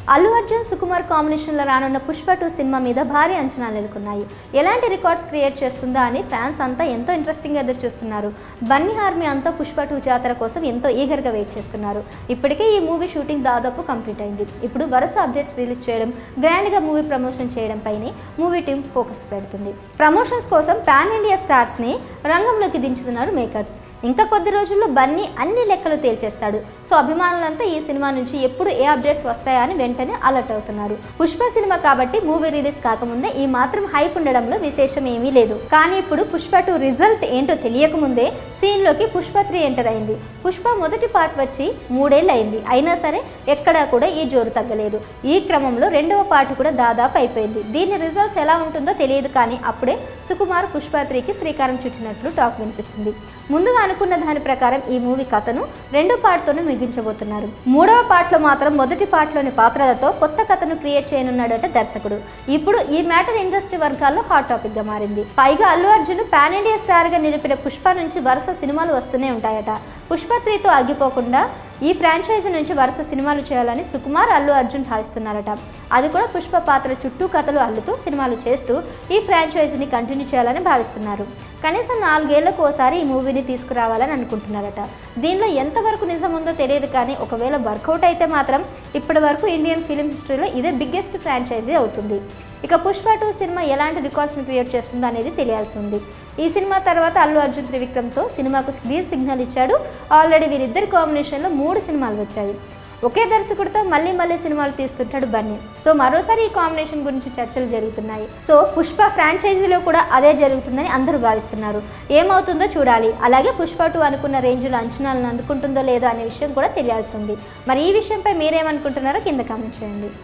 అల్లు అర్జున్ సుకుమార్ కాంబినేషన్లో రానున్న Pushpa two cinema మీద భారీ అంచనాలు నెలకొన్నాయి ఎలాంటి రికార్డ్స్ క్రియేట్ చేస్తుందా అని ఫ్యాన్స్ అంతా ఎంతో ఇంట్రెస్టింగ్గా ఎదురు చూస్తున్నారు బన్నీ ఆర్మీ అంతా పుష్ప టూ జాతర కోసం ఎంతో ఈగర్గా వెయిట్ చేస్తున్నారు ఇప్పటికే ఈ మూవీ షూటింగ్ దాదాపు కంప్లీట్ అయింది ఇప్పుడు వరుస అప్డేట్స్ రిలీజ్ చేయడం గ్రాండ్గా మూవీ ప్రమోషన్ చేయడం పైనే మూవీ టీం ఫోకస్ పెడుతుంది ప్రమోషన్స్ కోసం పాన్ ఇండియా స్టార్స్ని రంగంలోకి దించుతున్నారు మేకర్స్ ఇంకా కొద్ది రోజుల్లో బన్నీ అన్ని లెక్కలు తేల్చేస్తాడు సో అభిమానులంతా ఈ సినిమా నుంచి ఎప్పుడు ఏ అప్డేట్స్ వస్తాయా అని వెంటనే అలర్ట్ అవుతున్నారు పుష్ప సినిమా కాబట్టి మూవీ రిలీజ్ కాకముందే ఈ మాత్రం హైప్ ఉండడంలో విశేషం ఏమీ లేదు కానీ ఇప్పుడు పుష్ప టూ రిజల్ట్ ఏంటో తెలియకముందే సీన్లోకి పుష్ప త్రీ ఎంటర్ అయింది పుష్ప మొదటి పార్ట్ వచ్చి మూడేళ్ళు అయింది అయినా సరే ఎక్కడా కూడా ఈ జోరు తగ్గలేదు ఈ క్రమంలో రెండవ పార్ట్ కూడా దాదాపు అయిపోయింది దీని రిజల్ట్స్ ఎలా ఉంటుందో తెలియదు కానీ అప్పుడే సుకుమార్ పుష్ప త్రీకి శ్రీకారం చుట్టినట్లు టాక్ వినిపిస్తుంది ముందుగా అనుకున్న దాని ప్రకారం ఈ మూవీ కథను రెండో పార్ట్తోనే ముగించబోతున్నారు మూడవ పార్ట్లో మాత్రం మొదటి పార్ట్లోని పాత్రలతో కొత్త కథను క్రియేట్ చేయనున్నాడట దర్శకుడు ఇప్పుడు ఈ మ్యాటర్ ఇండస్ట్రీ వర్గాల్లో హాట్ టాపిక్ గా మారింది పైగా Allu Arjun pan India star గా నిలిపిన పుష్ప నుంచి వరుస సినిమాలు వస్తూనే ఉంటాయట పుష్ప త్రీతో ఆగిపోకుండా ఈ ఫ్రాంచైజీ నుంచి వరుస సినిమాలు చేయాలని సుకుమార్ అల్లు అర్జున్ భావిస్తున్నారట అది కూడా పుష్ప పాత్ర చుట్టూ కథలు అల్లుతూ సినిమాలు చేస్తూ ఈ ఫ్రాంచైజీని కంటిన్యూ చేయాలని భావిస్తున్నారు కనీసం నాలుగేళ్లకు ఓసారి ఈ మూవీని తీసుకురావాలని అనుకుంటున్నారట దీనిలో ఎంతవరకు నిజం ఉందో తెలియదు కానీ ఒకవేళ వర్కౌట్ అయితే మాత్రం ఇప్పటి వరకు ఇండియన్ ఫిలిం హిస్టరీలో ఇదే బిగ్గెస్ట్ ఫ్రాంచైజీ అవుతుంది ఇక పుష్ప టూ సినిమా ఎలాంటి రికార్డ్స్ని క్రియేట్ చేస్తుందో అనేది తెలియాల్సి ఉంది ఈ సినిమా తర్వాత అల్లు అర్జున్ త్రివిక్రమ్తో సినిమాకు గ్రీన్ సిగ్నల్ ఇచ్చాడు ఆల్రెడీ వీరిద్దరి కాంబినేషన్లో మూడు సినిమాలు వచ్చాయి ఒకే దర్శకుడితో మళ్ళీ మళ్ళీ సినిమాలు తీస్తుంటాడు బన్నీ సో మరోసారి ఈ కాంబినేషన్ గురించి చర్చలు జరుగుతున్నాయి సో పుష్ప ఫ్రాంచైజీలో కూడా అదే జరుగుతుందని అందరూ భావిస్తున్నారు ఏమవుతుందో చూడాలి అలాగే పుష్ప టూ అనుకున్న రేంజ్లో అంచనాలను అందుకుంటుందో లేదో అనే విషయం కూడా తెలియాల్సి ఉంది మరి ఈ విషయంపై మీరేమనుకుంటున్నారో కింద కామెంట్ చేయండి